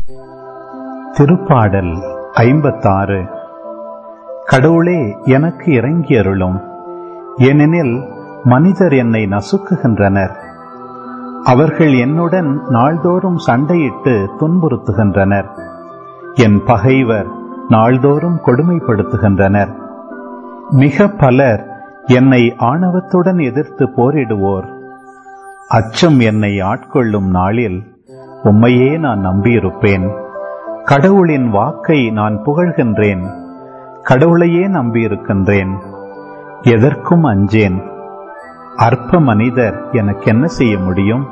திருப்பாடல் ஐம்பத்தாறு கடவுளே எனக்கு இறங்கி அருளும் ஏனெனில் மனிதர் என்னை நசுக்குகின்றனர் அவர்கள் என்னுடன் நாள்தோறும் சண்டையிட்டு துன்புறுத்துகின்றனர் என் பகைவர் நாள்தோறும் கொடுமைப்படுத்துகின்றனர் மிக பலர் என்னை ஆணவத்துடன் எதிர்த்து போரிடுவோர் அச்சம் என்னை ஆட்கொள்ளும் நாளில் உம்மையே நான் நம்பியிருப்பேன் கடவுளின் வாக்கை நான் புகழ்கின்றேன் கடவுளையே நம்பியிருக்கின்றேன் எதற்கும் அஞ்சேன் அற்ப மனிதர் எனக்கு என்ன செய்ய முடியும்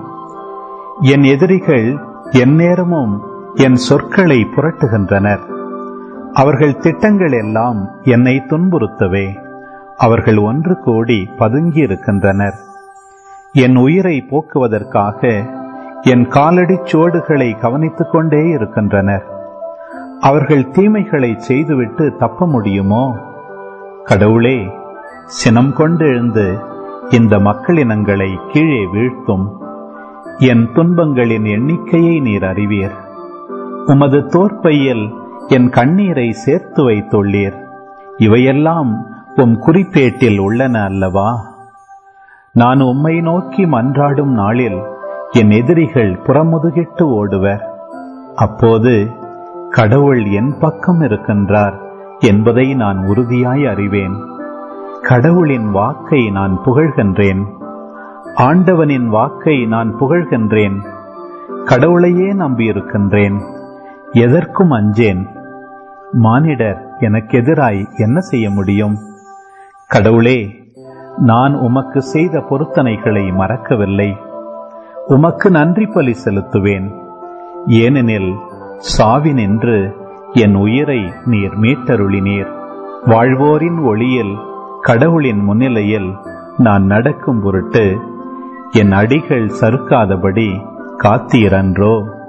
என் எதிரிகள் எந்நேரமும் என் சொற்களை புரட்டுகின்றனர் அவர்கள் திட்டங்கள் எல்லாம் என்னை துன்புறுத்தவே அவர்கள் ஒன்று கூடி பதுங்கி இருக்கின்றனர் என் உயிரை போக்குவதற்காக என் காலடி சோடுகளை கவனித்துக் கொண்டே இருக்கின்றனர் அவர்கள் தீமைகளை செய்துவிட்டு தப்ப முடியுமோ கடவுளே சினம் கொண்டு எழுந்து இந்த மக்களினங்களை கீழே வீழ்த்தும் என் துன்பங்களின் எண்ணிக்கையை நீர் அறிவீர் உமது தோற்பையில் என் கண்ணீரை சேர்த்து வைத்துள்ளீர் இவையெல்லாம் உம் குறிப்பேட்டில் உள்ளன அல்லவா நான் உம்மை நோக்கி மன்றாடும் நாளில் என் எதிரிகள் புறமுதுகிட்டு ஓடுவர் அப்போது கடவுள் என் பக்கம் இருக்கின்றார் என்பதை நான் உறுதியாய் அறிவேன் கடவுளின் வாக்கை நான் புகழ்கின்றேன் ஆண்டவனின் வாக்கை நான் புகழ்கின்றேன் கடவுளையே நம்பியிருக்கின்றேன் எதற்கும் அஞ்சேன் மானிடர் எனக்கு எதிராய் என்ன செய்ய முடியும் கடவுளே நான் உமக்கு செய்த பொருத்தனைகளை மறக்கவில்லை உமக்கு நன்றி பலி செலுத்துவேன் ஏனெனில் சாவினின்று என் உயிரை நீர் மீட்டருளினீர் வாழ்வோரின் ஒளியில் கடவுளின் முன்னிலையில் நான் நடக்கும் பொருட்டு என் அடிகள் சறுக்காதபடி காத்தீரன்றோ